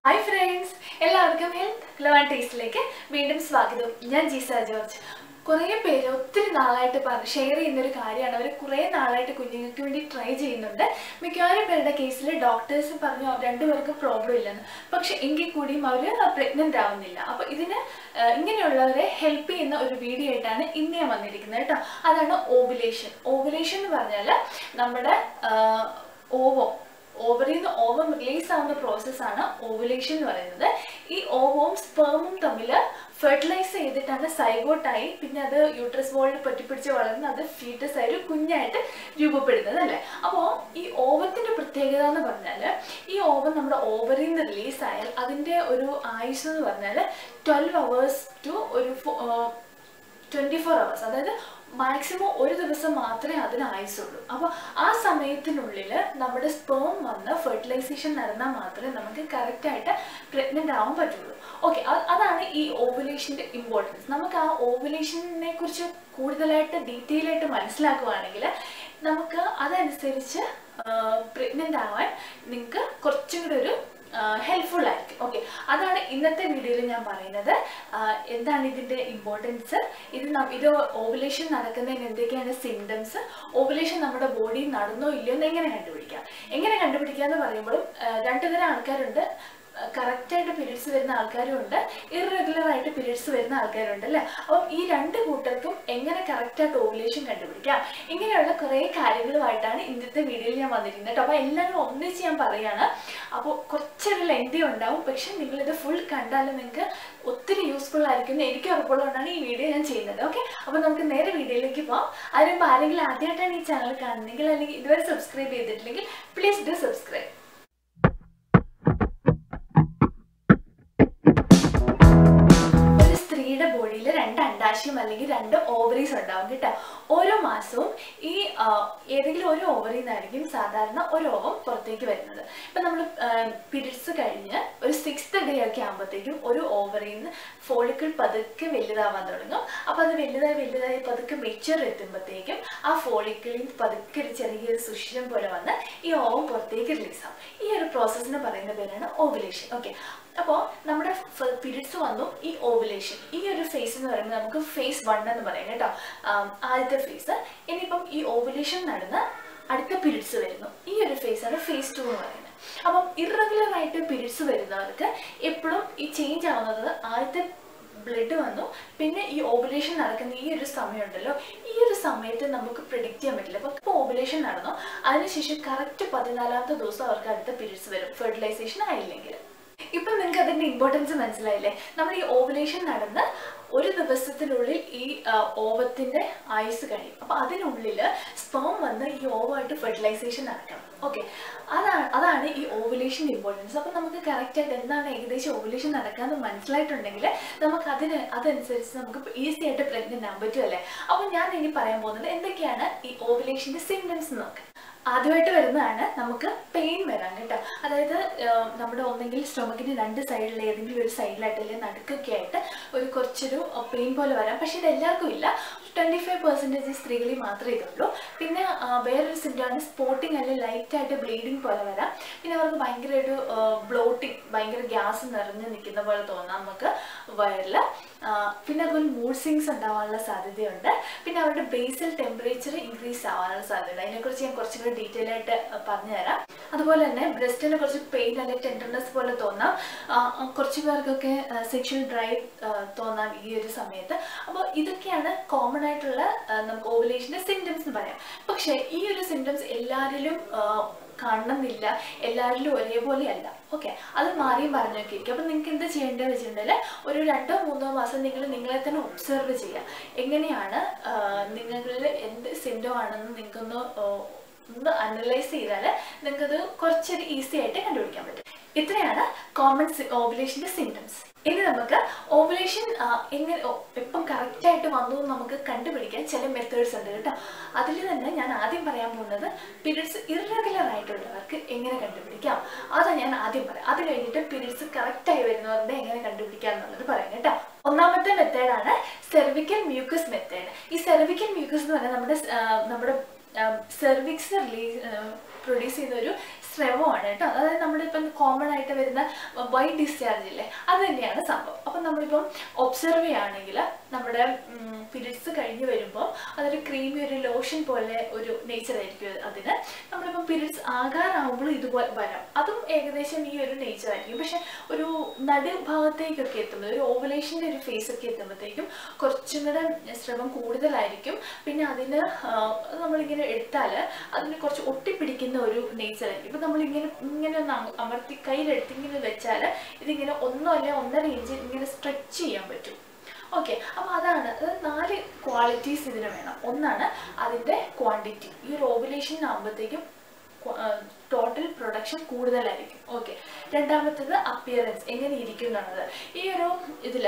Hi friends എല്ലാവർക്കും health glow and ടേസ്റ്റിലേക്ക് വീണ്ടും സ്വാഗതം ഞാൻ ജീസ ജോർജ് കുറേ പേര് ഒത്തിരി നാളായിട്ട് ഷെയർ ചെയ്യുന്ന ഒരു കാര്യമാണ് അവർ കുറേ നാളായിട്ട് കുഞ്ഞുങ്ങൾക്ക് വേണ്ടി ട്രൈ ചെയ്യുന്നുണ്ട് മിക്കവാറും പേരുടെ കേസിൽ ഡോക്ടേഴ്സ് പറഞ്ഞു അവർ രണ്ടുപേർക്കും പ്രോബ്ലം ഇല്ലെന്ന് പക്ഷെ എങ്കിൽ കൂടിയും അവർ പ്രഗ്നൻ്റ് ആവുന്നില്ല അപ്പോൾ ഇതിന് ആ, ഇങ്ങനെയുള്ളവരെ ഹെൽപ്പ് ചെയ്യുന്ന ഒരു വീഡിയോ ആയിട്ടാണ് ഇന്ന് ഞാൻ വന്നിരിക്കുന്നത് കേട്ടോ അതാണ് ഓവുലേഷൻ ഓവുലേഷൻ എന്ന് പറഞ്ഞാൽ നമ്മുടെ ഓവോ ഓവറിൽ നിന്ന് ഓവം റിലീസ് ആവുന്ന പ്രോസസ്സാണ് ഓവുലേഷൻ എന്ന് പറയുന്നത് ഈ ഓവവും സ്പേമും തമ്മിൽ ഫെർട്ടിലൈസ് ചെയ്തിട്ടാണ് സൈഗോട്ടായി പിന്നെ അത് യൂട്രസ് വോളിൽ പറ്റിപ്പിടിച്ച് വളർന്ന് അത് ഫീറ്റസ് ആയി ഒരു കുഞ്ഞായിട്ട് രൂപപ്പെടുന്നത് അല്ലേ അപ്പോൾ ഈ ഓവത്തിൻ്റെ പ്രത്യേകത എന്ന് പറഞ്ഞാൽ ഈ ഓവം നമ്മുടെ ഓവറിൽ നിന്ന് റിലീസ് ആയാൽ അതിൻ്റെ ഒരു ആയുസ് എന്ന് പറഞ്ഞാൽ ട്വൽവ് അവേഴ്സ് ടു ഒരു ട്വൻറ്റി ഫോർ അവേഴ്സ് അതായത് മാക്സിമം ഒരു ദിവസം മാത്രമേ അതിന് ആയുസുള്ളൂ അപ്പോൾ ആ സമയത്തിനുള്ളിൽ നമ്മുടെ സ്പേം വന്ന് ഫെർട്ടിലൈസേഷൻ നടന്നാൽ മാത്രമേ നമുക്ക് കറക്റ്റായിട്ട് പ്രഗ്നൻ്റ് ആവാൻ പറ്റുള്ളൂ ഓക്കെ അതാണ് ഈ ഓവുലേഷൻ്റെ ഇമ്പോർട്ടൻസ് നമുക്ക് ആ ഓവുലേഷനെ കുറിച്ച് കൂടുതലായിട്ട് ഡീറ്റെയിൽ ആയിട്ട് മനസ്സിലാക്കുകയാണെങ്കിൽ നമുക്ക് അതനുസരിച്ച് പ്രഗ്നൻ്റ് ആവാൻ നിങ്ങൾക്ക് കുറച്ചും കൂടെ ഒരു ഹെൽപ്ഫുൾ ആയിരിക്കും ഓക്കെ അതാണ് ഇന്നത്തെ വീഡിയോയിൽ ഞാൻ പറയുന്നത് ആഹ് എന്താണ് ഇതിൻ്റെ ഇമ്പോർട്ടൻസ് ഇത് നം- ഇത് ഓവുലേഷൻ നടക്കുന്നതിന് എന്തൊക്കെയാണ് സിംറ്റംസ് ഓവുലേഷൻ നമ്മുടെ ബോഡിയിൽ നടന്നോ ഇല്ലയോ എന്ന് എങ്ങനെ കണ്ടുപിടിക്കാം എങ്ങനെ കണ്ടുപിടിക്കുക എന്ന് പറയുമ്പോഴും ആഹ് രണ്ട് തരം ആൾക്കാരുണ്ട് കറക്റ്റായിട്ട് പീരീഡ്സ് വരുന്ന ആൾക്കാരും ഉണ്ട് ഇറഗുലർ ആയിട്ട് പീരീഡ്സ് വരുന്ന ആൾക്കാരുണ്ട് അല്ലേ അപ്പം ഈ രണ്ട് കൂട്ടർക്കും എങ്ങനെ കറക്റ്റായിട്ട് ഓവുലേഷൻ കണ്ടുപിടിക്കാം ഇങ്ങനെയുള്ള കുറേ കാര്യങ്ങളുമായിട്ടാണ് ഇന്നത്തെ വീഡിയോയിൽ ഞാൻ വന്നിരിക്കുന്നത് കേട്ടോ അപ്പോൾ എല്ലാവരും ഒന്നിച്ച് ഞാൻ പറയുകയാണ് അപ്പോൾ കുറച്ചൊരു ലെങ്തി ഉണ്ടാവും പക്ഷെ നിങ്ങളിത് ഫുൾ കണ്ടാലും നിങ്ങൾക്ക് ഒത്തിരി യൂസ്ഫുൾ ആയിരിക്കും എന്ന് എനിക്ക് ഉറപ്പുള്ളതുകൊണ്ടാണ് ഈ വീഡിയോ ഞാൻ ചെയ്യുന്നത് ഓക്കെ അപ്പോൾ നമുക്ക് നേരെ വീഡിയോയിലേക്ക് പോകാം അതിന് മുമ്പ് ആരെങ്കിലും ആദ്യമായിട്ടാണ് ഈ ചാനൽ കാണുന്നെങ്കിൽ അല്ലെങ്കിൽ ഇതുവരെ സബ്സ്ക്രൈബ് ചെയ്തിട്ടില്ലെങ്കിൽ പ്ലീസ് ഡു സബ്സ്ക്രൈബ് ഒരു സ്ത്രീയുടെ ബോഡിയിൽ രണ്ട് അണ്ടാശയം അല്ലെങ്കിൽ രണ്ട് ഓവറീസ് ഉണ്ടാവും കേട്ടോ ഓരോ മാസവും ഈ ആ, ഏതെങ്കിലും ഒരു ഓവറിൽ നിന്നായിരിക്കും സാധാരണ ഒരു ഓവം പുറത്തേക്ക് വരുന്നത് ഇപ്പം നമ്മൾ പീരിയഡ്സ് കഴിഞ്ഞ് ഒരു സിക്സ്ത് ഡേ ഒക്കെ ആകുമ്പോഴത്തേക്കും ഒരു ഓവറിൽ നിന്ന് ഫോളിക്കിൾ പതുക്കെ വലുതാവാൻ തുടങ്ങും അപ്പോൾ അത് വലുതായി വലുതായി പതുക്കെ മെച്ചർ എത്തുമ്പോഴത്തേക്കും ആ ഫോളിക്കിളിൽ പതുക്കെ ഒരു ചെറിയൊരു സുഷിരം പോലെ വന്ന് ഈ ഓവം പുറത്തേക്ക് റിലീസ് ആവും ഈ ഒരു പ്രോസസ്സിന് പറയുന്ന പേരാണ് ഓവുലേഷൻ ഓക്കെ അപ്പോൾ നമ്മുടെ പീരിയഡ്സ് വന്നു ഈ ഓവുലേഷൻ ഈ ഒരു ഫേസ് എന്ന് പറയുമ്പോൾ നമുക്ക് ഫേസ് വൺ എന്ന് പറയാം കേട്ടോ ആം, ആദ്യത്തെ ഫേസ് ഇനിയിപ്പം ഈ ഓവുലേഷൻ നടന്ന് അടുത്ത പീരിയഡ്സ് വരുന്നു ഈ ഒരു ഫേസാണ് ഫേസ് ടു എന്ന് പറയുന്നത് അപ്പം ഇറഗുലർ ആയിട്ട് പീരിയഡ്സ് വരുന്നവർക്ക് എപ്പോഴും ഈ ചേഞ്ച് ആവുന്നത് ആദ്യത്തെ ബ്ലഡ് വന്നു പിന്നെ ഈ ഓവുലേഷൻ നടക്കുന്ന ഈ ഒരു സമയമുണ്ടല്ലോ ഈ ഒരു സമയത്ത് നമുക്ക് പ്രിഡിക്റ്റ് ചെയ്യാൻ പറ്റില്ല അപ്പോൾ ഇപ്പോൾ ഓവുലേഷൻ നടന്നു അതിനുശേഷം കറക്റ്റ് പതിനാലാമത്തെ ദിവസം അവർക്ക് അടുത്ത പീരിയഡ്സ് വരും ഫെർട്ടിലൈസേഷൻ ആയില്ലെങ്കിൽ ഇപ്പം നിങ്ങൾക്ക് അതിൻ്റെ ഇമ്പോർട്ടൻസ് മനസ്സിലായില്ലേ നമ്മൾ ഈ ഓവുലേഷൻ നടന്ന് ഒരു ദിവസത്തിനുള്ളിൽ ഈ ആ, ഓവത്തിൻ്റെ ആയുസ് കഴിയും അപ്പോൾ അതിനുള്ളിൽ സ്പേം വന്ന് ഈ ഓവമായിട്ട് ഫെർട്ടിലൈസേഷൻ നടക്കണം ഓക്കെ അതാണ് അതാണ് ഈ ഓവുലേഷൻ്റെ ഇമ്പോർട്ടൻസ് അപ്പം നമുക്ക് കറക്റ്റായിട്ട് എന്താണ് ഏകദേശം ഓവുലേഷൻ നടക്കാമെന്ന് മനസ്സിലായിട്ടുണ്ടെങ്കിൽ നമുക്ക് അതിന് അതനുസരിച്ച് നമുക്ക് ഈസി ആയിട്ട് പ്രഗ്നൻ്റ് ആകാൻ പറ്റുമല്ലേ അപ്പം ഞാൻ ഇനി പറയാൻ പോകുന്നത് എന്തൊക്കെയാണ് ഈ ഓവുലേഷൻ്റെ സിംറ്റംസ് നോക്കാം ആദ്യമായിട്ട് വരുന്നതാണ് നമുക്ക് പെയിൻ വരാൻ കേട്ടോ അതായത് ആഹ് നമ്മുടെ ഒന്നെങ്കിൽ സ്റ്റൊമക്കിൻ്റെ രണ്ട് സൈഡിൽ ഏതെങ്കിലും ഒരു സൈഡിലായിട്ട് അല്ലെങ്കിൽ നടുക്കൊക്കെ ആയിട്ട് ഒരു കുറച്ചൊരു പെയിൻ പോലെ വരാം പക്ഷേ ഇത് എല്ലാവർക്കും ഇല്ല ട്വൻറ്റി ഫൈവ് പെർസെൻറ്റേജ് സ്ത്രീകളിൽ മാത്രമേ ഇതുള്ളൂ പിന്നെ ആഹ് വേറൊരു സിംറ്റമാണ് സ്പോട്ടിങ് അല്ലെങ്കിൽ ലൈറ്റായിട്ട് ബ്ലീഡിങ് പോലെ വരാം പിന്നെ അവർക്ക് ഭയങ്കര ഒരു ബ്ലോട്ടിങ് ഭയങ്കര ഗ്യാസ് നിറഞ്ഞ് നിൽക്കുന്ന പോലെ തോന്നാം നമുക്ക് വയറിൽ പിന്നെ അതുപോലെ മൂഡ് സിങ്സ് ഉണ്ടാവാനുള്ള സാധ്യതയുണ്ട് പിന്നെ അവരുടെ ബേസൽ ടെമ്പറേച്ചർ ഇൻക്രീസ് ആവാനുള്ള സാധ്യത അതിനെക്കുറിച്ച് ഞാൻ കുറച്ചും കൂടി ഡീറ്റെയിൽ ആയിട്ട് അഹ് പറഞ്ഞുതരാം അതുപോലെ തന്നെ ബ്രസ്റ്റിന് കുറച്ച് പെയിൻ അല്ലെങ്കിൽ ടെൻഡർനെസ് പോലെ തോന്നാം ആ, ആ, കുറച്ച് പേർക്കൊക്കെ സെക്ഷൽ ഡ്രൈവ് തോന്നാം ഈ ഒരു സമയത്ത് അപ്പോൾ ഇതൊക്കെയാണ് കോമൺ ആയിട്ടുള്ള ആ, നമുക്ക് ഓവുലേഷൻ്റെ സിംറ്റംസ് എന്ന് പറയാം പക്ഷേ ഈ ഒരു സിംറ്റംസ് എല്ലാവരിലും ആ, കാണണമെന്നില്ല എല്ലാവരിലും ഒരേപോലെ അല്ല ഓക്കെ അത് മാറിയും പറഞ്ഞൊക്കെ ഇരിക്കും അപ്പം നിങ്ങൾക്ക് എന്താ ചെയ്യേണ്ടത് വെച്ചിട്ടുണ്ടെങ്കിൽ ഒരു രണ്ടോ മൂന്നോ മാസം നിങ്ങൾ നിങ്ങളെ തന്നെ ഒബ്സർവ് ചെയ്യുക എങ്ങനെയാണ് ആ, നിങ്ങളിൽ എന്ത് സിംറ്റം ആണെന്ന് നിങ്ങൾക്കൊന്ന് ആ, ഒന്ന് അനലൈസ് ചെയ്താൽ നിങ്ങൾക്കത് കുറച്ചൊരു ഈസി ആയിട്ട് കണ്ടുപിടിക്കാൻ പറ്റും ഇത്രയാണ് കോമൺ ഓവുലേഷൻ്റെ സിംറ്റംസ് ഇനി നമുക്ക് ഓവുലേഷൻ എങ്ങനെ ഓ, എപ്പം കറക്റ്റായിട്ട് വന്നു എന്ന് നമുക്ക് കണ്ടുപിടിക്കാൻ ചില മെത്തേഡ്സ് ഉണ്ട് കേട്ടോ അതിൽ തന്നെ ഞാൻ ആദ്യം പറയാൻ പോകുന്നത് പീരിയഡ്സ് ഇറഗുലർ ആയിട്ടുള്ളവർക്ക് എങ്ങനെ കണ്ടുപിടിക്കാം അതാ ഞാൻ ആദ്യം പറയാം അത് കഴിഞ്ഞിട്ട് പീരിയഡ്സ് കറക്റ്റായി വരുന്നവരുടെ എങ്ങനെ കണ്ടുപിടിക്കാം എന്നുള്ളത് പറയാം കേട്ടോ ഒന്നാമത്തെ മെത്തേഡാണ് സെർവിക്കൽ മ്യൂക്കസ് മെത്തേഡ് ഈ സെർവിക്കൽ മ്യൂക്കസ് എന്ന് പറഞ്ഞാൽ നമ്മുടെ സ്- ആ, നമ്മുടെ സെർവിക്സ് റിലീസ് പ്രൊഡ്യൂസ് ചെയ്യുന്ന ഒരു സ്രവമാണ് കേട്ടോ അതായത് നമ്മുടെ ഇപ്പം കോമൺ ആയിട്ട് വരുന്ന വൈറ്റ് ഡിസ്ചാർജ് ഇല്ലേ അത് തന്നെയാണ് സംഭവം അപ്പം നമ്മളിപ്പം ഒബ്സർവ് ചെയ്യുകയാണെങ്കിൽ നമ്മുടെ പീരിയഡ്സ് കഴിഞ്ഞ് വരുമ്പോൾ അതൊരു ക്രീമി ഒരു ലോഷൻ പോലെ ഒരു നേച്ചർ ആയിരിക്കും അതിന് നമ്മളിപ്പം പീരിയഡ്സ് ആകാറാവുമ്പോഴും ഇതുപോലെ വരാം അതും ഏകദേശം ഈ ഒരു നേച്ചർ ആയിരിക്കും പക്ഷെ ഒരു നടുഭാഗത്തേക്കൊക്കെ എത്തുമ്പോൾ ഒരു ഓവലേഷൻ്റെ ഒരു ഫേസ് ഒക്കെ എത്തുമ്പോഴത്തേക്കും കുറച്ചും കൂടെ ശ്രമം കൂടുതലായിരിക്കും പിന്നെ അതിന് ആ, നമ്മളിങ്ങനെ എടുത്താൽ അതിന് കുറച്ച് ഒട്ടിപ്പിടിക്കുന്ന ഒരു നേച്ചർ ആയിരിക്കും ഇപ്പം നമ്മളിങ്ങനെ ഇങ്ങനെ ഒന്ന് അമ- അമർത്തി കയ്യിലെടുത്ത് ഇങ്ങനെ വെച്ചാൽ ഇതിങ്ങനെ ഒന്നോ അല്ലെ ഒന്നര ഇഞ്ച് ഇങ്ങനെ സ്ട്രെച്ച് ചെയ്യാൻ പറ്റും ഓക്കെ അപ്പോൾ അതാണ് അത് നാല് ക്വാളിറ്റീസ് ഇതിന് വേണം ഒന്നാണ് അതിൻ്റെ ക്വാണ്ടിറ്റി ഈ ഒരു ഓവുലേഷൻ ആകുമ്പോഴത്തേക്കും ടോട്ടൽ പ്രൊഡക്ഷൻ കൂടുതലായിരിക്കും ഓക്കെ രണ്ടാമത്തേത് അപ്പിയറൻസ് എങ്ങനെ ഇരിക്കും എന്നുള്ളത് ഈ ഒരു ഇതിൽ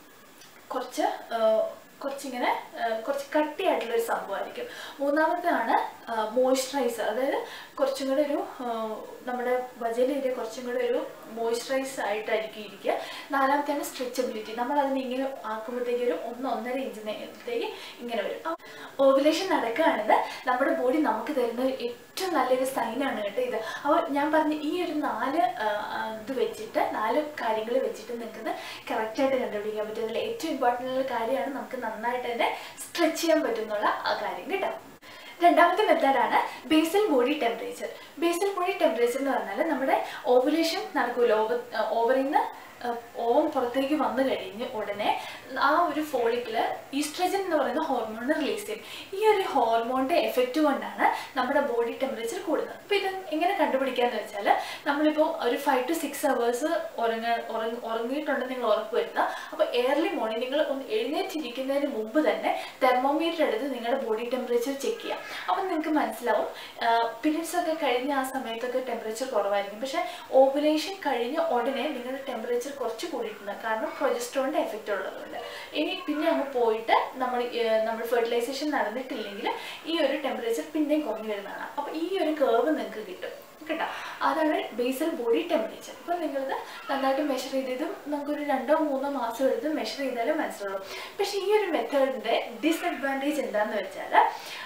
കുറച്ച് ആ, കുറച്ചിങ്ങനെ ആ, കുറച്ച് കട്ടിയായിട്ടുള്ള ഒരു സംഭവമായിരിക്കും മൂന്നാമത്തേതാണ് മോയ്സ്ചറൈസർ അതായത് കുറച്ചും കൂടെ ഒരു ആ, നമ്മുടെ വജല ഏരിയ കുറച്ചും കൂടെ ഒരു മോയ്സ്ചറൈസ് ആയിട്ടായിരിക്കും ഇരിക്കുക നാലാമത്തെയാണ് സ്ട്രെച്ചബിലിറ്റി നമ്മൾ അതിനെ ഇങ്ങനെ ആക്കുമ്പോഴത്തേക്ക് ഒരു ഒന്ന് ഒന്നര ഇഞ്ചിനകത്തേക്ക് ഇങ്ങനെ വരും ഓവുലേഷൻ നടക്കുകയാണെങ്കിൽ നമ്മുടെ ബോഡി നമുക്ക് തരുന്ന ഒരു ഏറ്റവും നല്ലൊരു സൈനാണ് കേട്ടോ ഇത് അപ്പോൾ ഞാൻ പറഞ്ഞ ഈ ഒരു നാല് ആ, ആ, ഇത് വെച്ചിട്ട് നാല് കാര്യങ്ങൾ വെച്ചിട്ട് നിങ്ങൾക്ക് കറക്റ്റായിട്ട് കണ്ടുപിടിക്കാൻ പറ്റും അതിൽ ഏറ്റവും ഇമ്പോർട്ടൻ്റ് ഉള്ള കാര്യമാണ് നമുക്ക് നന്നായിട്ട് തന്നെ സ്ട്രെച്ച് ചെയ്യാൻ പറ്റുന്നുള്ള ആ കാര്യം കേട്ടോ രണ്ടാമത്തെ മെത്തേഡാണ് basal body temperature basal body temperature എന്ന് പറഞ്ഞാൽ നമ്മുടെ ഓവുലേഷൻ നടക്കുമല്ലോ ഓവ ഓവറിൽ നിന്ന് ഓവം പുറത്തേക്ക് വന്നു കഴിഞ്ഞ് ഉടനെ ആ ഒരു ഫോളിക്കില് ഈസ്ട്രജൻ എന്ന് പറയുന്ന ഹോർമോൺ റിലീസ് ചെയ്യും ഈ ഒരു ഹോർമോണിന്റെ എഫക്റ്റ് കൊണ്ടാണ് നമ്മുടെ ബോഡി ടെമ്പറേച്ചർ കൂടുന്നത് അപ്പോൾ ഇത് എങ്ങനെ കണ്ടുപിടിക്കാന്ന് വെച്ചാൽ നമ്മളിപ്പോൾ ഒരു ഫൈവ് ടു സിക്സ് അവേഴ്സ് ഉറങ്ങ ഉറങ്ങ ഉറങ്ങിയിട്ടുണ്ടെന്ന് നിങ്ങൾ ഉറപ്പ് വരുത്തുക അപ്പോൾ ഏർലി മോർണിംഗ് നിങ്ങൾ ഒന്ന് എഴുന്നേറ്റിരിക്കുന്നതിന് മുമ്പ് തന്നെ തെർമോമീറ്റർ എടുത്ത് നിങ്ങളുടെ ബോഡി ടെമ്പറേച്ചർ ചെക്ക് ചെയ്യാം അപ്പം നിങ്ങൾക്ക് മനസ്സിലാവും പീരിയഡ്സ് ഒക്കെ കഴിഞ്ഞ ആ സമയത്തൊക്കെ ടെമ്പറേച്ചർ കുറവായിരിക്കും പക്ഷേ ഓവുലേഷൻ കഴിഞ്ഞ ഉടനെ നിങ്ങളുടെ ടെമ്പറേച്ചർ കുറച്ച് കൂടിയിട്ടുണ്ട് കാരണം പ്രൊജസ്ട്രോണിൻ്റെ എഫക്റ്റ് ഉള്ളതുകൊണ്ട് ഇനി പിന്നെ അങ്ങ് പോയിട്ട് നമ്മൾ ഏർ, നമ്മൾ ഫെർട്ടിലൈസേഷൻ നടന്നിട്ടില്ലെങ്കിൽ ഈ ഒരു ടെമ്പറേച്ചർ പിന്നെയും കുറഞ്ഞു വരുന്നതാണ് അപ്പോൾ ഈ ഒരു കേർവ് നിങ്ങൾക്ക് കിട്ടും കേട്ടോ അതാണ് ബേസൽ ബോഡി ടെമ്പറേച്ചർ അപ്പോൾ നിങ്ങളിത് നന്നായിട്ട് മെഷർ ചെയ്തതും നമുക്കൊരു രണ്ടോ മൂന്നോ മാസം എടുത്ത് മെഷർ ചെയ്താലേ മനസ്സിലാവും പക്ഷേ ഈ ഒരു മെത്തേഡിൻ്റെ ഡിസഡ്വാൻറ്റേജ് എന്താണെന്ന് വെച്ചാൽ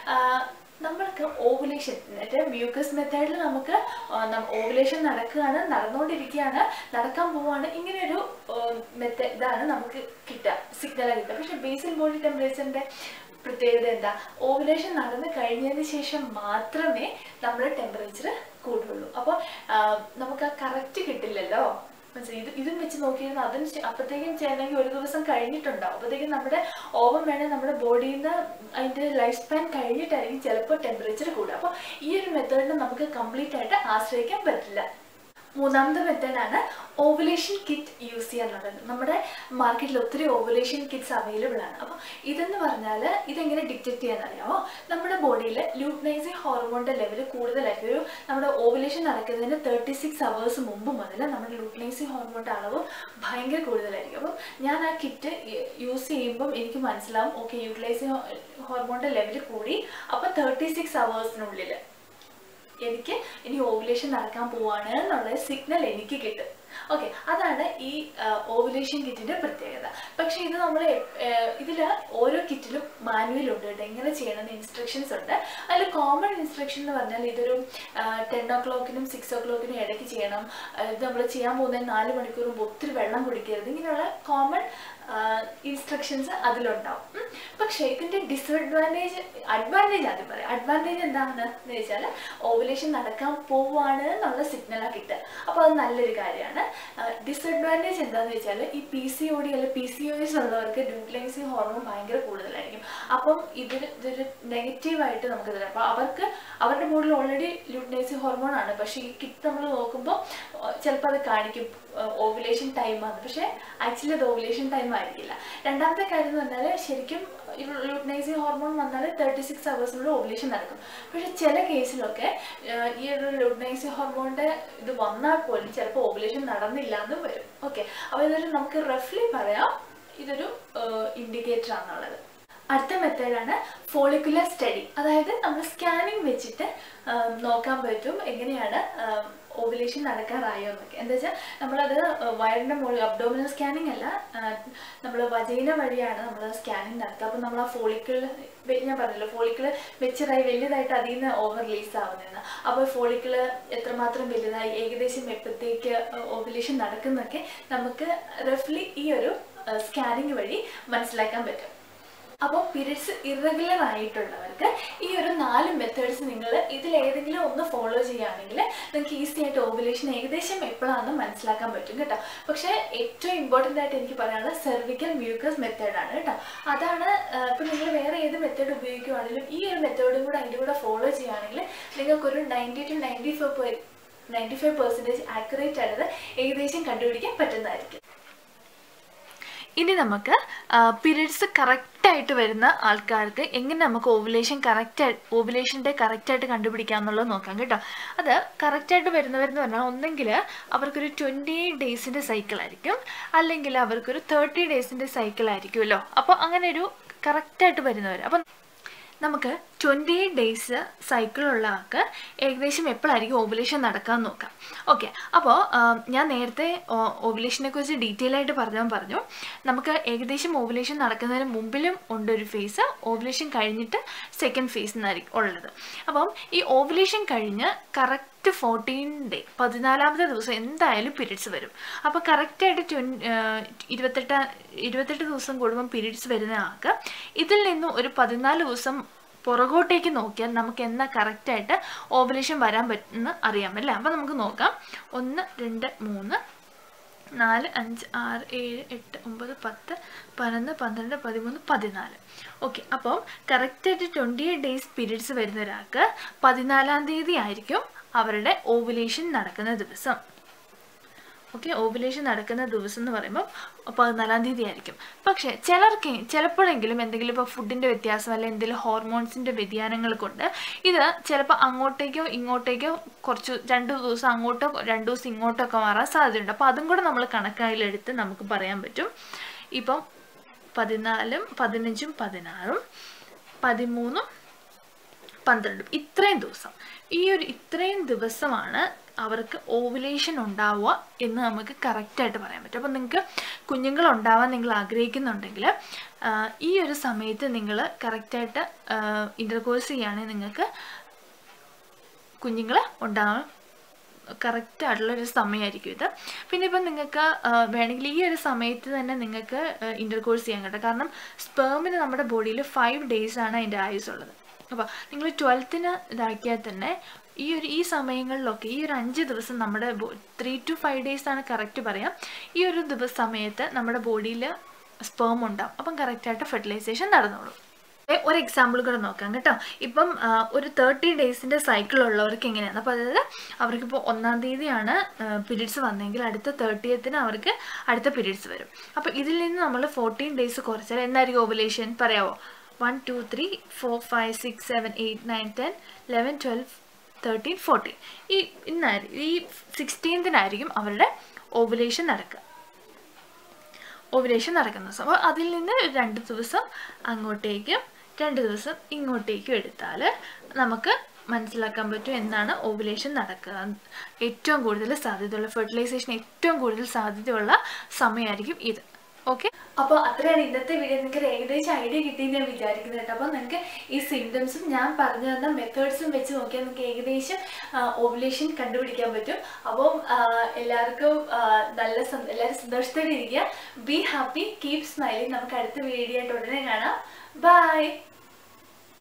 നമ്മൾക്ക് ഓവുലേഷൻ മറ്റേ മ്യൂക്കസ് മെത്തേഡിൽ നമുക്ക് ഓവുലേഷൻ നടക്കുകയാണ് നടന്നുകൊണ്ടിരിക്കുകയാണ് നടക്കാൻ പോവുകയാണ് ഇങ്ങനെയൊരു മെത്തേഡ് ഇതാണ് നമുക്ക് കിട്ടുക സിഗ്നൽ കിട്ടുക പക്ഷേ ബേസിൽ ബോഡി ടെമ്പറേച്ചറിൻ്റെ പ്രത്യേകത എന്താ ഓവുലേഷൻ നടന്നു കഴിഞ്ഞതിന് ശേഷം മാത്രമേ നമ്മുടെ ടെമ്പറേച്ചർ കൂടുള്ളൂ അപ്പോൾ നമുക്ക് ആ കറക്റ്റ് കിട്ടില്ലല്ലോ മനസ്സിലായി ഇത് ഇതും വെച്ച് നോക്കിയിരുന്ന അതും ചെ- അപ്പോഴത്തേക്കും ചെയ്യണമെങ്കിൽ ഒരു ദിവസം കഴിഞ്ഞിട്ടുണ്ടാവും അപ്പോഴത്തേക്കും നമ്മുടെ ഓവൻ വേണേൽ നമ്മുടെ ബോഡിയിൽ നിന്ന് അതിൻ്റെ ലൈഫ് സ്പാൻ കഴിഞ്ഞിട്ടായിരിക്കും ചിലപ്പോൾ ടെമ്പറേച്ചർ കൂടുക അപ്പോൾ ഈ ഒരു മെത്തേഡിന് നമുക്ക് കംപ്ലീറ്റ് ആയിട്ട് ആശ്രയിക്കാൻ പറ്റില്ല മൂന്നാമത്തെ മെത്തേഡാണ് ഓവുലേഷൻ കിറ്റ് യൂസ് ചെയ്യാന്നുള്ളത് നമ്മുടെ മാർക്കറ്റിൽ ഒത്തിരി ഓവുലേഷൻ കിറ്റ്സ് അവൈലബിൾ ആണ് അപ്പോൾ ഇതെന്ന് പറഞ്ഞാൽ ഇതെങ്ങനെ ഡിറ്റക്ട് ചെയ്യാന്നറിയാമോ നമ്മുടെ ബോഡിയിൽ ലൂട്ട്നൈസിങ് ഹോർമോണിൻ്റെ ലെവൽ കൂടുതലായിരിക്കും ഒരു നമ്മുടെ ഓവുലേഷൻ നടക്കുന്നതിന് തേർട്ടി സിക്സ് അവേഴ്സ് മുമ്പ് മുതൽ നമ്മുടെ ലൂട്ട്നൈസിങ് ഹോർമോണിൻ്റെ അളവ് ഭയങ്കര കൂടുതലായിരിക്കും അപ്പം ഞാൻ ആ കിറ്റ് യൂസ് ചെയ്യുമ്പം എനിക്ക് മനസ്സിലാവും ഓക്കെ യൂട്ടിലൈസിങ് ഹോർമോണിൻ്റെ ലെവൽ കൂടി അപ്പോൾ തേർട്ടി സിക്സ് അവേഴ്സിനുള്ളിൽ എനിക്ക് ഇനി ഓവുലേഷൻ നടക്കാൻ പോവാണ് എന്നുള്ള സിഗ്നൽ എനിക്ക് കിട്ടും ഓക്കെ അതാണ് ഈ ഓവുലേഷൻ കിറ്റിന്റെ പ്രത്യേകത പക്ഷെ ഇത് നമ്മൾ ഇതിൽ ഓരോ കിറ്റിലും മാനുവൽ ഉണ്ട് കേട്ടോ എങ്ങനെ ചെയ്യണമെന്ന് ഇൻസ്ട്രക്ഷൻസ് ഉണ്ട് അതിൽ കോമൺ ഇൻസ്ട്രക്ഷൻ എന്ന് പറഞ്ഞാൽ ഇതൊരു ടെൻ ഓ ക്ലോക്കിനും സിക്സ് ഓ ക്ലോക്കിനും ഇടയ്ക്ക് ചെയ്യണം ആ, ഇത് നമ്മൾ ചെയ്യാൻ പോകുന്ന നാല് മണിക്കൂർ മുമ്പ് ഒത്തിരി വെള്ളം കുടിക്കരുത് ഇങ്ങനെയുള്ള കോമൺ ഇൻസ്ട്രക്ഷൻസ് അതിലുണ്ടാവും ഉം. പക്ഷേ ഇതിൻ്റെ ഡിസഡ്വാൻറ്റേജ് അഡ്വാൻറ്റേജ് ആദ്യം പറയാം അഡ്വാൻറ്റേജ് എന്താണെന്ന് വെച്ചാൽ ഓവുലേഷൻ നടക്കാൻ പോവാണ് എന്നുള്ള സിഗ്നലാണ് കിട്ടുക അപ്പോൾ അത് നല്ലൊരു കാര്യമാണ് ഡിസഡ്വാൻറ്റേജ് എന്താണെന്ന് വെച്ചാൽ ഈ പി സി ഒ ഡി അല്ലെങ്കിൽ പി സി ഒ എസ് ഉള്ളവർക്ക് ഡ്യൂപ്ലൈസിങ് ഹോർമോൺ ഭയങ്കര കൂടുതലായിരിക്കും അപ്പം ഇതിന് ഇതൊരു നെഗറ്റീവായിട്ട് നമുക്ക് തരാം അപ്പോൾ അവർക്ക് അവരുടെ ബോഡിയിൽ ഓൾറെഡി ലൂട്ടിനൈസിങ് ഹോർമോൺ ആണ് പക്ഷേ ഈ കിറ്റ് നമ്മൾ നോക്കുമ്പോൾ ചിലപ്പോൾ അത് കാണിക്കും ഓവുലേഷൻ ടൈമാണ് പക്ഷേ ആക്ച്വലി അത് ഓവുലേഷൻ ടൈം ആയിരിക്കില്ല രണ്ടാമത്തെ കാര്യം എന്ന് പറഞ്ഞാൽ ശരിക്കും ലൂട്ടിനൈസിങ് ഹോർമോൺ വന്നാൽ തേർട്ടി സിക്സ് അവേഴ്സിനുള്ളിൽ ഓവുലേഷൻ നടക്കും പക്ഷേ ചില കേസിലൊക്കെ ആഹ് ഈ ഒരു ലൂട്ടിനൈസിങ് ഹോർമോണിൻ്റെ ഇത് വന്നാൽ പോലും ചിലപ്പോൾ ഓവുലേഷൻ നടന്നില്ല എന്ന് വരും ഓക്കെ അപ്പോൾ ഇതൊരു നമുക്ക് റഫ്ലി പറയാം ഇതൊരു ഇൻഡിക്കേറ്റർ ആണെന്നുള്ളത് അടുത്ത മെത്തേഡാണ് ഫോളിക്കുലർ സ്റ്റഡി അതായത് നമ്മൾ സ്കാനിങ് വെച്ചിട്ട് ആ, നോക്കാൻ പറ്റും എങ്ങനെയാണ് ഓവുലേഷൻ നടക്കാറായോ എന്നൊക്കെ എന്താ വെച്ചാൽ നമ്മളത് വയറിൻ്റെ മുകളിൽ അബ്ഡോമിനൽ സ്കാനിങ് അല്ല നമ്മൾ വജൈന വഴിയാണ് നമ്മൾ സ്കാനിങ് നടത്തുക അപ്പം നമ്മൾ ആ ഫോളിക്കിൾ ഞാൻ പറഞ്ഞല്ലോ ഫോളിക്കിൾ മെച്ചറായി വലുതായിട്ട് അതിൽ നിന്ന് ഓവർ റിലീസ് ആവുന്നതെന്ന് അപ്പോൾ ഫോളിക്കിൾ എത്രമാത്രം വലുതായി ഏകദേശം എപ്പോഴത്തേക്ക് ഓവുലേഷൻ നടക്കുന്നൊക്കെ നമുക്ക് റഫ്ലി ഈ ഒരു സ്കാനിങ് വഴി മനസ്സിലാക്കാൻ പറ്റും അപ്പോൾ പീരിയഡ്സ് ഇറഗുലർ ആയിട്ടുള്ളവർക്ക് ഈ ഒരു നാല് മെത്തേഡ്സ് നിങ്ങൾ ഇതിലേതെങ്കിലും ഒന്ന് ഫോളോ ചെയ്യുകയാണെങ്കിൽ നിങ്ങൾക്ക് ഈസി ആയിട്ട് ഓവുലേഷൻ ഏകദേശം എപ്പോഴാണെന്ന് മനസ്സിലാക്കാൻ പറ്റും കേട്ടോ പക്ഷേ ഏറ്റവും ഇമ്പോർട്ടൻ്റ് ആയിട്ട് എനിക്ക് പറയാനുള്ളത് സെർവിക്കൽ മ്യൂക്കസ് മെത്തേഡാണ് കേട്ടോ അതാണ് ഇപ്പം നിങ്ങൾ വേറെ ഏത് മെത്തേഡ് ഉപയോഗിക്കുകയാണെങ്കിലും ഈ ഒരു മെത്തേഡും കൂടെ അതിൻ്റെ കൂടെ ഫോളോ ചെയ്യുകയാണെങ്കിൽ നിങ്ങൾക്കൊരു ninety to ninety five ninety five percentage accurate ആയിട്ട് ഏകദേശം കണ്ടുപിടിക്കാൻ പറ്റുന്നതായിരിക്കും ഇനി നമുക്ക് പീരിയഡ്സ് കറക്റ്റായിട്ട് വരുന്ന ആൾക്കാർക്ക് എങ്ങനെ നമുക്ക് ഓവുലേഷൻ കറക്റ്റ് ഓവുലേഷൻ്റെ കറക്റ്റായിട്ട് കണ്ടുപിടിക്കാം എന്നുള്ളത് നോക്കാം കേട്ടോ അത് കറക്റ്റായിട്ട് വരുന്നവരെന്ന് പറഞ്ഞാൽ ഒന്നെങ്കിൽ അവർക്കൊരു ട്വൻറ്റി ഡേയ്സിൻ്റെ സൈക്കിൾ ആയിരിക്കും അല്ലെങ്കിൽ അവർക്കൊരു തേർട്ടി ഡേയ്സിൻ്റെ സൈക്കിൾ ആയിരിക്കുമല്ലോ അപ്പോൾ അങ്ങനെ ഒരു കറക്റ്റായിട്ട് വരുന്നവർ അപ്പം നമുക്ക് ട്വൻറ്റി എയ്റ്റ് ഡേയ്സ് സൈക്കിളുള്ള ആൾക്ക് ഏകദേശം എപ്പോഴായിരിക്കും ഓവുലേഷൻ നടക്കാൻ നോക്കാം ഓക്കെ അപ്പോൾ ഞാൻ നേരത്തെ ഓവുലേഷനെ കുറിച്ച് ഡീറ്റെയിൽ ആയിട്ട് പറഞ്ഞാൽ പറഞ്ഞു നമുക്ക് ഏകദേശം ഓവുലേഷൻ നടക്കുന്നതിന് മുമ്പിലും ഉണ്ട് ഒരു ഫേസ് ഓവുലേഷൻ കഴിഞ്ഞിട്ട് സെക്കൻഡ് ഫേസ് എന്നായിരിക്കും ഉള്ളത് അപ്പം ഈ ഓവുലേഷൻ കഴിഞ്ഞ് കറക്റ്റ് ഫോർട്ടീൻ ഡേ പതിനാലാമത്തെ ദിവസം എന്തായാലും പീരീഡ്സ് വരും അപ്പോൾ കറക്റ്റായിട്ട് ട്വൻ ഇരുപത്തെട്ട് ഇരുപത്തെട്ട് ദിവസം കൂടുമ്പോൾ പീരീഡ്സ് വരുന്ന ആൾക്ക് ഇതിൽ നിന്നും ഒരു പതിനാല് ദിവസം പുറകോട്ടേക്ക് നോക്കിയാൽ നമുക്ക് എന്നാ കറക്റ്റായിട്ട് ഓവുലേഷൻ വരാൻ പറ്റുമെന്ന് അറിയാമല്ലേ അപ്പോൾ നമുക്ക് നോക്കാം ഒന്ന് രണ്ട് മൂന്ന് നാല് അഞ്ച് ആറ് ഏഴ് എട്ട് ഒമ്പത് പത്ത് പതിനൊന്ന് പന്ത്രണ്ട് പതിമൂന്ന് പതിനാല് ഓക്കെ അപ്പം കറക്റ്റായിട്ട് ട്വൻറ്റി എയ്റ്റ് ഡേയ്സ് പീരീഡ്സ് വരുന്ന ഒരാൾക്ക് പതിനാലാം തീയതി ആയിരിക്കും അവരുടെ ഓവുലേഷൻ നടക്കുന്ന ദിവസം ഓക്കെ ഓവുലേഷൻ നടക്കുന്ന ദിവസം എന്ന് പറയുമ്പോൾ പതിനാലാം തീയതി ആയിരിക്കും പക്ഷേ ചിലർക്ക് ചിലപ്പോഴെങ്കിലും എന്തെങ്കിലും ഇപ്പോൾ ഫുഡിൻ്റെ വ്യത്യാസം അല്ലെങ്കിൽ എന്തെങ്കിലും ഹോർമോൺസിൻ്റെ വ്യതിയാനങ്ങൾ കൊണ്ട് ഇത് ചിലപ്പോൾ അങ്ങോട്ടേക്കോ ഇങ്ങോട്ടേക്കോ കുറച്ച് രണ്ട് ദിവസം അങ്ങോട്ടോ രണ്ട് ദിവസം ഇങ്ങോട്ടോ ഒക്കെ മാറാൻ സാധ്യതയുണ്ട് അപ്പോൾ അതും കൂടെ നമ്മൾ കണക്കായിലെടുത്ത് നമുക്ക് പറയാൻ പറ്റും ഇപ്പം പതിനാലും പതിനഞ്ചും പതിനാറും പതിമൂന്നും പന്ത്രണ്ടും ഇത്രയും ദിവസം ഈ ഒരു ഇത്രയും ദിവസമാണ് അവർക്ക് ഓവുലേഷൻ ഉണ്ടാവുക എന്ന് നമുക്ക് കറക്റ്റായിട്ട് പറയാൻ പറ്റും അപ്പോൾ നിങ്ങൾക്ക് കുഞ്ഞുങ്ങൾ ഉണ്ടാവാൻ നിങ്ങൾ ആഗ്രഹിക്കുന്നുണ്ടെങ്കിൽ ആ, ഈ ഒരു സമയത്ത് നിങ്ങൾ കറക്റ്റായിട്ട് ഇൻ്റർകോഴ്സ് ചെയ്യുകയാണെങ്കിൽ നിങ്ങൾക്ക് കുഞ്ഞുങ്ങൾ ഉണ്ടാവാൻ കറക്റ്റ് ആയിട്ടുള്ള ഒരു സമയമായിരിക്കും ഇത് പിന്നെ ഇപ്പം നിങ്ങൾക്ക് ആ, വേണമെങ്കിൽ ഈ ഒരു സമയത്ത് തന്നെ നിങ്ങൾക്ക് ഇൻ്റർകോഴ്സ് ചെയ്യാൻ കേട്ടോ കാരണം സ്പേമിന് നമ്മുടെ ബോഡിയിൽ ഫൈവ് ഡേയ്സ് ആണ് അതിൻ്റെ ആയുസ് ഉള്ളത് അപ്പോൾ നിങ്ങൾ ട്വൽത്തിന് ഇതാക്കിയാൽ തന്നെ ഈ ഒരു ഈ സമയങ്ങളിലൊക്കെ ഈ ഒരു അഞ്ച് ദിവസം നമ്മുടെ ത്രീ ടു ഫൈവ് ഡേയ്സ് ആണ് കറക്റ്റ് പറയാം ഈ ഒരു ദിവസ സമയത്ത് നമ്മുടെ ബോഡിയിൽ സ്പേം ഉണ്ടാവും അപ്പം കറക്റ്റായിട്ട് ഫെർട്ടിലൈസേഷൻ നടന്നോളും ഏ, ഒരു എക്സാമ്പിൾ കൂടെ നോക്കാം കേട്ടോ ഇപ്പം ആ, ഒരു തേർട്ടി ഡേയ്സിൻ്റെ സൈക്കിൾ ഉള്ളവർക്ക് എങ്ങനെയാണ് അപ്പോൾ അതായത് അവർക്കിപ്പോൾ ഒന്നാം തീയതിയാണ് പീരീഡ്സ് വന്നെങ്കിൽ അടുത്ത തേർട്ടിയത്തിന് അവർക്ക് അടുത്ത പീരീഡ്സ് വരും അപ്പോൾ ഇതിൽ നിന്ന് നമ്മൾ ഫോർട്ടീൻ ഡേയ്സ് കുറച്ചാൽ എന്തായിരിക്കും ഓവുലേഷൻ പറയാവോ one two three four five six seven eight nine ten eleven twelve thirteen fourteen ഈ ഇന്നായിരിക്കും ഈ സിക്സ്റ്റീൻത്തിനായിരിക്കും അവരുടെ ഓവുലേഷൻ നടക്കുക ഓവുലേഷൻ നടക്കുന്ന ദിവസം അപ്പോൾ അതിൽ നിന്ന് രണ്ട് ദിവസം അങ്ങോട്ടേക്കും രണ്ട് ദിവസം ഇങ്ങോട്ടേക്കും എടുത്താൽ നമുക്ക് മനസ്സിലാക്കാൻ പറ്റും എന്നാണ് ഓവുലേഷൻ നടക്കുക ഏറ്റവും കൂടുതൽ സാധ്യതയുള്ള ഫെർട്ടിലൈസേഷൻ ഏറ്റവും കൂടുതൽ സാധ്യതയുള്ള സമയമായിരിക്കും ഇത് ഓക്കെ അപ്പോൾ അത്രയാണ് ഇന്നത്തെ വീഡിയോ നിങ്ങൾക്ക് ഒരു ഏകദേശം ഐഡിയ കിട്ടിയെന്ന് ഞാൻ വിചാരിക്കുന്നത് കേട്ടോ അപ്പോൾ നിങ്ങൾക്ക് ഈ സിംറ്റംസും ഞാൻ പറഞ്ഞു തന്ന മെത്തേഡ്സും വെച്ച് നോക്കിയാൽ നിങ്ങൾക്ക് ഏകദേശം ഓവുലേഷൻ കണ്ടുപിടിക്കാൻ പറ്റും അപ്പം ആ, എല്ലാവർക്കും ആ, നല്ല സം- എല്ലാവരും സന്തോഷത്തോടെ ഇരിക്കുക ബി ഹാപ്പി കീപ് സ്മൈലിംഗ് നമുക്ക് അടുത്ത വീഡിയോ ആയിട്ട് ഉടനെ കാണാം ബൈ